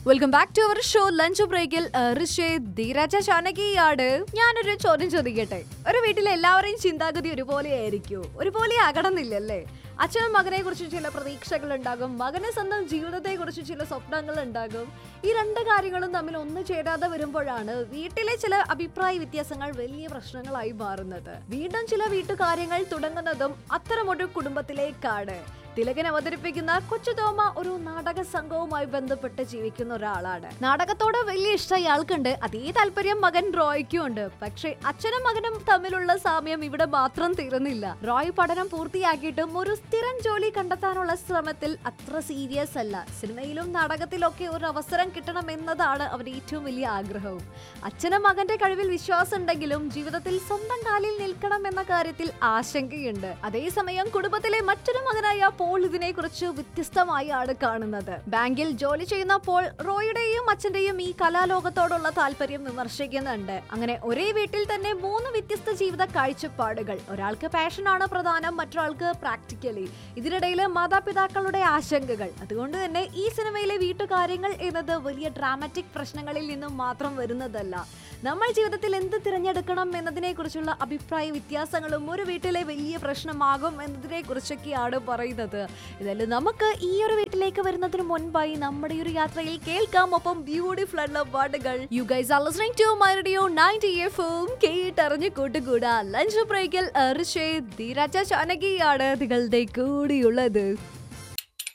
welcome back to our show lunch ബ്രേക്കിൽ ഋഷേ ധീരജ ചാനകിയാണ് ഞാനൊരു ചോദ്യം ചോദിക്കട്ടെ ഒരു വീട്ടിലെ എല്ലാവരെയും ചിന്താഗതി ഒരുപോലെ ആയിരിക്കും ഒരുപോലെ ആകണമെന്നില്ലല്ലേ അച്ഛനും മകനെ കുറിച്ച് ചില പ്രതീക്ഷകൾ ഉണ്ടാകും മകന് സ്വന്തം ജീവിതത്തെ കുറിച്ച് ചില സ്വപ്നങ്ങൾ ഉണ്ടാകും ഈ രണ്ട് കാര്യങ്ങളും തമ്മിൽ ഒന്നു ചേരാതെ വരുമ്പോഴാണ് വീട്ടിലെ ചില അഭിപ്രായ വ്യത്യാസങ്ങൾ വലിയ പ്രശ്നങ്ങളായി മാറുന്നത് വീണ്ടും ചില വീട്ടുകാര്യങ്ങൾ തുടങ്ങുന്നതും അത്തരമൊരു കുടുംബത്തിലേക്കാണ് തിലകൻ അവതരിപ്പിക്കുന്ന കൊച്ചു തോമ ഒരു നാടക സംഘവുമായി ബന്ധപ്പെട്ട് ജീവിക്കുന്ന ഒരാളാണ് നാടകത്തോട് വലിയ ഇഷ്ടം ഇയാൾക്കുണ്ട് അതേ താല്പര്യം മകൻ റോയ്ക്കും ഉണ്ട് പക്ഷേ അച്ഛനും മകനും തമ്മിലുള്ള സാമ്യം ഇവിടെ മാത്രം തീർന്നില്ല റോയ് പഠനം പൂർത്തിയാക്കിയിട്ടും ഒരു സ്ഥിരം ജോലി കണ്ടെത്താനുള്ള ശ്രമത്തിൽ അത്ര സീരിയസ് അല്ല സിനിമയിലും നാടകത്തിലൊക്കെ ഒരു അവസരം കിട്ടണം എന്നതാണ് അവന്റെ ഏറ്റവും വലിയ ആഗ്രഹവും അച്ഛനും മകന്റെ കഴിവിൽ വിശ്വാസം ഉണ്ടെങ്കിലും ജീവിതത്തിൽ സ്വന്തം കാലിൽ നിൽക്കണം എന്ന കാര്യത്തിൽ ആശങ്കയുണ്ട് അതേസമയം കുടുംബത്തിലെ മറ്റൊരു മകനായ പോൾ ഇതിനെ കുറിച്ച് വ്യത്യസ്തമായാണ് കാണുന്നത് ബാങ്കിൽ ജോലി ചെയ്യുന്ന പോൾ റോയുടെയും അച്ഛന്റെയും ഈ കലാലോകത്തോടുള്ള താല്പര്യം വിമർശിക്കുന്നുണ്ട് അങ്ങനെ ഒരേ വീട്ടിൽ തന്നെ മൂന്ന് വ്യത്യസ്ത ജീവിത കാഴ്ചപ്പാടുകൾ ഒരാൾക്ക് പാഷനാണ് പ്രധാനം മറ്റൊരാൾക്ക് പ്രാക്ടിക്കലി ഇതിനിടയിൽ മാതാപിതാക്കളുടെ ആശങ്കകൾ അതുകൊണ്ട് തന്നെ ഈ സിനിമയിലെ വീട്ടുകാര്യങ്ങൾ എന്നത് വലിയ ഡ്രാമാറ്റിക് പ്രശ്നങ്ങളിൽ നിന്നും മാത്രം വരുന്നതല്ല നമ്മൾ ജീവിതത്തിൽ എന്ത് തിരഞ്ഞെടുക്കണം എന്നതിനെ കുറിച്ചുള്ള അഭിപ്രായ വ്യത്യാസങ്ങളും ഒരു വീട്ടിലെ വലിയ പ്രശ്നമാകും എന്നതിനെ കുറിച്ചൊക്കെയാണ് പറയുന്നത് ഇതല്ല നമുക്ക് ഈ ഒരു വീട്ടിലേക്ക് വരുന്നതിന് മുൻപായി നമ്മുടെ ഈ ഒരു യാത്രയിൽ കേൾക്കാം ഒപ്പം ബ്യൂട്ടിഫുൾ ആയിട്ടുള്ള പാട്ടുകൾ you guys are listening to my radio 90 എഫും കേട്ടറിഞ്ഞ് കൂട്ടുകൂടാ ലഞ്ച് ബ്രേക്കിൽ ഋഷേ ധീരജ ചാനകിയാണ് നിങ്ങളുടെ കൂടിയുള്ളത്